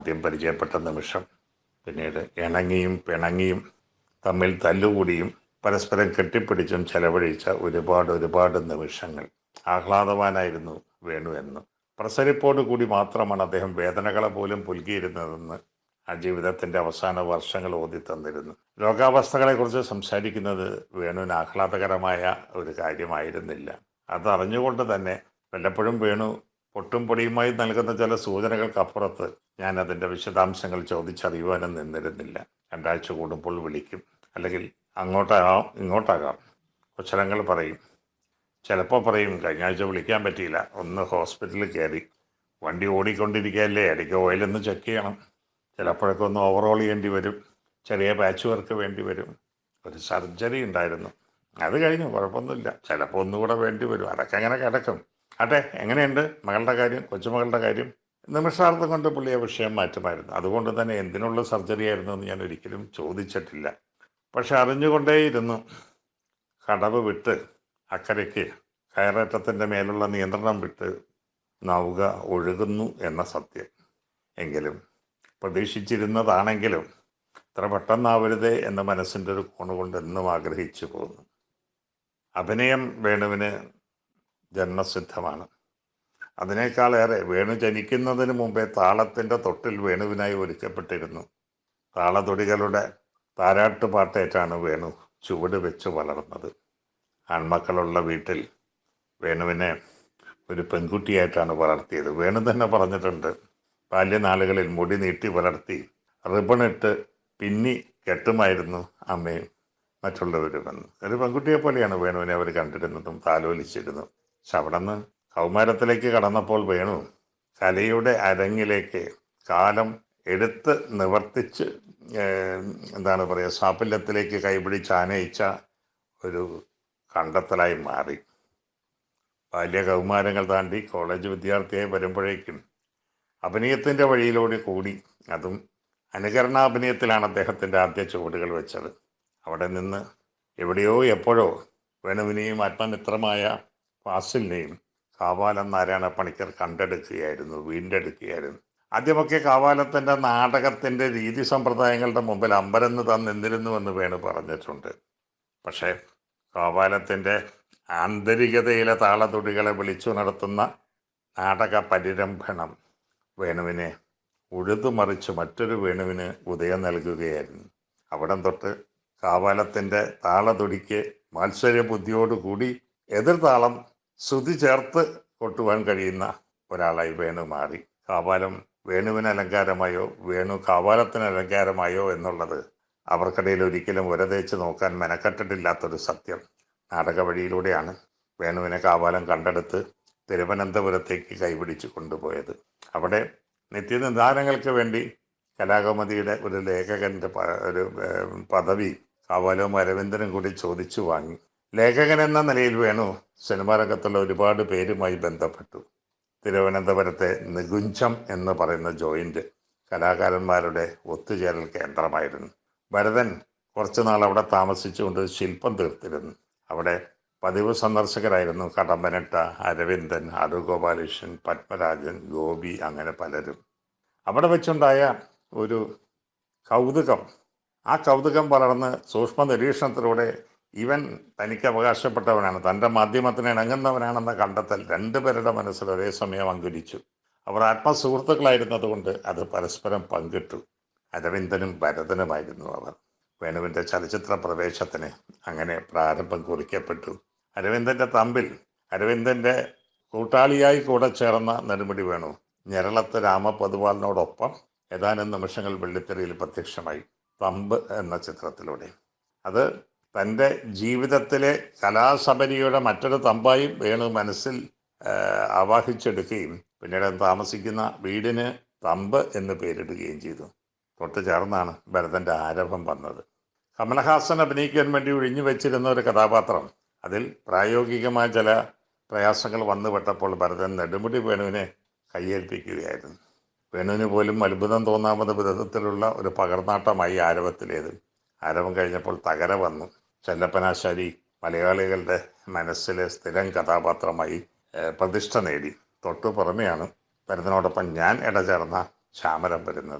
ആദ്യം പരിചയപ്പെട്ട നിമിഷം പിന്നീട് ഇണങ്ങിയും പിണങ്ങിയും തമ്മിൽ തല്ലുകൂടിയും പരസ്പരം കെട്ടിപ്പിടിച്ചും ചെലവഴിച്ച ഒരുപാട് ഒരുപാട് നിമിഷങ്ങൾ ആഹ്ലാദവാനായിരുന്നു വേണു എന്ന് പ്രസരിപ്പോടു കൂടി മാത്രമാണ് അദ്ദേഹം വേദനകളെ പോലും പുൽകിയിരുന്നതെന്ന് ആ ജീവിതത്തിന്റെ അവസാന വർഷങ്ങൾ ഓതി തന്നിരുന്നു രോഗാവസ്ഥകളെക്കുറിച്ച് സംസാരിക്കുന്നത് വേണുവിന് ആഹ്ലാദകരമായ ഒരു കാര്യമായിരുന്നില്ല അതറിഞ്ഞുകൊണ്ട് തന്നെ വല്ലപ്പോഴും വേണു പൊട്ടും പൊടിയുമായി നൽകുന്ന ചില സൂചനകൾക്കപ്പുറത്ത് ഞാൻ അതിൻ്റെ വിശദാംശങ്ങൾ ചോദിച്ചറിയുവാനും നിന്നിരുന്നില്ല രണ്ടാഴ്ച കൂടുമ്പോൾ വിളിക്കും അല്ലെങ്കിൽ അങ്ങോട്ടാകാം ഇങ്ങോട്ടാകാം കുശലങ്ങൾ പറയും ചിലപ്പോൾ പറയും കഴിഞ്ഞ ആഴ്ച വിളിക്കാൻ പറ്റിയില്ല ഒന്ന് ഹോസ്പിറ്റലിൽ കയറി വണ്ടി ഓടിക്കൊണ്ടിരിക്കുകയല്ലേ ഇടയ്ക്ക് ഓയിലൊന്ന് ചെക്ക് ചെയ്യണം ചിലപ്പോഴൊക്കെ ഒന്ന് ഓവറോൾ ചെയ്യേണ്ടി വരും ചെറിയ പാച്ച് വർക്ക് വേണ്ടി വരും ഒരു സർജറി ഉണ്ടായിരുന്നു അത് കഴിഞ്ഞു കുഴപ്പമൊന്നുമില്ല ചിലപ്പോൾ ഒന്നുകൂടെ വേണ്ടി വരും അതൊക്കെ അങ്ങനെ കിടക്കും ആട്ടെ എങ്ങനെയുണ്ട് മകളുടെ കാര്യം കൊച്ചുമകളുടെ കാര്യം നിമിഷാർത്ഥം കൊണ്ട് പുള്ളിയെ വിഷയം മാറ്റുമായിരുന്നു അതുകൊണ്ട് തന്നെ എന്തിനുള്ള സർജറി ആയിരുന്നു എന്ന് ഞാൻ ഒരിക്കലും ചോദിച്ചിട്ടില്ല പക്ഷെ അറിഞ്ഞുകൊണ്ടേയിരുന്നു കടവ് വിട്ട് അക്കരയ്ക്ക് കയറേറ്റത്തിൻ്റെ മേലുള്ള നിയന്ത്രണം വിട്ട് നൗക ഒഴുകുന്നു എന്ന സത്യം എങ്കിലും പ്രതീക്ഷിച്ചിരുന്നതാണെങ്കിലും ഇത്ര പെട്ടെന്നാവരുതേ എന്ന മനസ്സിൻ്റെ ഒരു കോണുകൊണ്ട് എന്നും ആഗ്രഹിച്ചു പോകുന്നു അഭിനയം വേണുവിന് ജന്മസിദ്ധമാണ് അതിനേക്കാളേറെ വേണു ജനിക്കുന്നതിന് മുമ്പേ താളത്തിൻ്റെ തൊട്ടിൽ വേണുവിനായി ഒരുക്കപ്പെട്ടിരുന്നു താളതൊടികളുടെ താരാട്ടുപാട്ടേറ്റാണ് വേണു ചുവട് വെച്ച് വളർന്നത് ആൺമക്കളുള്ള വീട്ടിൽ വേണുവിനെ ഒരു പെൺകുട്ടിയായിട്ടാണ് വളർത്തിയത് വേണു തന്നെ പറഞ്ഞിട്ടുണ്ട് ബാല്യനാളുകളിൽ മുടി നീട്ടി വളർത്തി റിബണിട്ട് പിന്നി കെട്ടുമായിരുന്നു അമ്മയും മറ്റുള്ളവരുമെന്ന് ഒരു പെൺകുട്ടിയെ പോലെയാണ് വേണുവിനെ അവർ കണ്ടിരുന്നതും താലോലിച്ചിരുന്നു പക്ഷെ അവിടെ നിന്ന് കൗമാരത്തിലേക്ക് കടന്നപ്പോൾ വേണു കലയുടെ അരങ്ങിലേക്ക് കാലം എടുത്ത് നിവർത്തിച്ച് ഏഹ്, എന്താണ് പറയുക സാഫല്യത്തിലേക്ക് കൈപിടിച്ച് ആനയിച്ച ഒരു കണ്ടെത്തലായി മാറി ബാല്യ കൗമാരങ്ങൾ താണ്ടി കോളേജ് വിദ്യാർത്ഥിയായി വരുമ്പോഴേക്കും അഭിനയത്തിൻ്റെ വഴിയിലൂടെ കൂടി അതും അനുകരണാഭിനയത്തിലാണ് അദ്ദേഹത്തിൻ്റെ ആദ്യ ചുവടുകൾ വെച്ചത് അവിടെ നിന്ന് എവിടെയോ എപ്പോഴോ വേണുവിനെയും ആത്മമിത്രമായ ഫാസിലിനെയും കാവാലം നാരായണ പണിക്കർ കണ്ടെടുക്കുകയായിരുന്നു വീണ്ടെടുക്കുകയായിരുന്നു ആദ്യമൊക്കെ കാവാലത്തിൻ്റെ നാടകത്തിൻ്റെ രീതി സമ്പ്രദായങ്ങളുടെ മുമ്പിൽ അമ്പരന്ന് തന്നിരുന്നുവെന്ന് വേണു പറഞ്ഞിട്ടുണ്ട് പക്ഷേ കാവാലത്തിൻ്റെ ആന്തരികതയിലെ താളതുടികളെ വിളിച്ചു നടത്തുന്ന നാടക പരിരംഭണം വേണുവിനെ ഉഴുതുമറിച്ച് മറ്റൊരു വേണുവിന് ഉദയം നൽകുകയായിരുന്നു അവിടം തൊട്ട് കാവാലത്തിൻ്റെ താളതുടിക്ക് മാത്സര്യ ബുദ്ധിയോടുകൂടി എതിർതാളം ശ്രുതി ചേർത്ത് കൊട്ടുവാൻ കഴിയുന്ന ഒരാളായി വേണു മാറി കാവാലം വേണുവിന് അലങ്കാരമായോ വേണു കാവാലത്തിന് അലങ്കാരമായോ എന്നുള്ളത് അവർക്കിടയിൽ ഒരിക്കലും ഉരതേച്ച് നോക്കാൻ മെനക്കെട്ടിട്ടില്ലാത്തൊരു സത്യം നാടക വഴിയിലൂടെയാണ് വേണുവിനെ കാവാലം കണ്ടെടുത്ത് തിരുവനന്തപുരത്തേക്ക് കൈപിടിച്ച് കൊണ്ടുപോയത് അവിടെ നിത്യനിദാനങ്ങൾക്ക് വേണ്ടി കലാകൗമുദിയുടെ ഒരു ലേഖകന്റെ പ- ഒരു ഏഹ്, പദവി കാവാലവും അരവിന്ദനും കൂടി ചോദിച്ചു വാങ്ങി ലേഖകൻ എന്ന നിലയിൽ വേണു സിനിമാ രംഗത്തുള്ള ഒരുപാട് പേരുമായി ബന്ധപ്പെട്ടു തിരുവനന്തപുരത്തെ നികുഞ്ചം എന്ന് പറയുന്ന ജോയിന്റ് കലാകാരന്മാരുടെ ഒത്തുചേരൽ കേന്ദ്രമായിരുന്നു ഭരതൻ കുറച്ചു നാൾ അവിടെ താമസിച്ചുകൊണ്ട് ശില്പം തീർത്തിരുന്നു അവിടെ പതിവ് സന്ദർശകരായിരുന്നു കടമ്പനട്ട അരവിന്ദൻ അരുഗോപാലകൃഷ്ണൻ പത്മരാജൻ ഗോപി അങ്ങനെ പലരും അവിടെ വെച്ചുണ്ടായ ഒരു കൗതുകം ആ കൗതുകം വളർന്ന് സൂക്ഷ്മ നിരീക്ഷണത്തിലൂടെ ഇവൻ തനിക്ക് അവകാശപ്പെട്ടവനാണ് തൻ്റെ മാധ്യമത്തിന് ഇണങ്ങുന്നവനാണെന്ന കണ്ടെത്തൽ രണ്ടുപേരുടെ മനസ്സിൽ ഒരേ സമയം അങ്കുരിച്ചു അവർ ആത്മസുഹൃത്തുക്കളായിരുന്നതുകൊണ്ട് അത് പരസ്പരം പങ്കിട്ടു അരവിന്ദനും ഭരതനുമായിരുന്നു അവർ വേണുവിൻ്റെ ചലച്ചിത്ര പ്രവേശത്തിന് അങ്ങനെ പ്രാരംഭം കുറിക്കപ്പെട്ടു അരവിന്ദൻ്റെ തമ്പിൽ അരവിന്ദൻ്റെ കൂട്ടാളിയായി കൂടെ ചേർന്ന നെടുമുടി വേണു ഞെരളത്ത് രാമപൊതുവാളിനോടൊപ്പം ഏതാനും നിമിഷങ്ങൾ വെള്ളിത്തെരയിൽ പ്രത്യക്ഷമായി തമ്പ് എന്ന ചിത്രത്തിലൂടെ അത് തൻ്റെ ജീവിതത്തിലെ കലാസബരിയുടെ മറ്റൊരു തമ്പായി വേണു മനസ്സിൽ ആ, ആവാഹിച്ചെടുക്കുകയും പിന്നീട് താമസിക്കുന്ന വീടിന് തമ്പ് എന്ന് പേരിടുകയും ചെയ്തു തൊട്ട് ചേർന്നാണ് ഭരതൻ്റെ ആരംഭം വന്നത് കമലഹാസൻ അഭിനയിക്കാൻ വേണ്ടി ഒഴിഞ്ഞു വെച്ചിരുന്ന ഒരു കഥാപാത്രം അതിൽ പ്രായോഗികമായ ചില പ്രയാസങ്ങൾ വന്നുപെട്ടപ്പോൾ ഭരതൻ നെടുമുടി വേണുവിനെ കയ്യേൽപ്പിക്കുകയായിരുന്നു വേണുവിന് പോലും അത്ഭുതം തോന്നാവുന്ന വിധത്തിലുള്ള ഒരു പകർന്നാട്ടമായി ആരവത്തിലേത് ആരവം കഴിഞ്ഞപ്പോൾ തകര വന്നു ചെല്ലപ്പനാശാരി മലയാളികളുടെ മനസ്സിലെ സ്ഥിരം കഥാപാത്രമായി ഏഹ്, പ്രതിഷ്ഠ നേടി തൊട്ടു പുറമെയാണ് ഭരതനോടൊപ്പം ഞാൻ ഇടചേർന്ന ചാമരം വരുന്നത്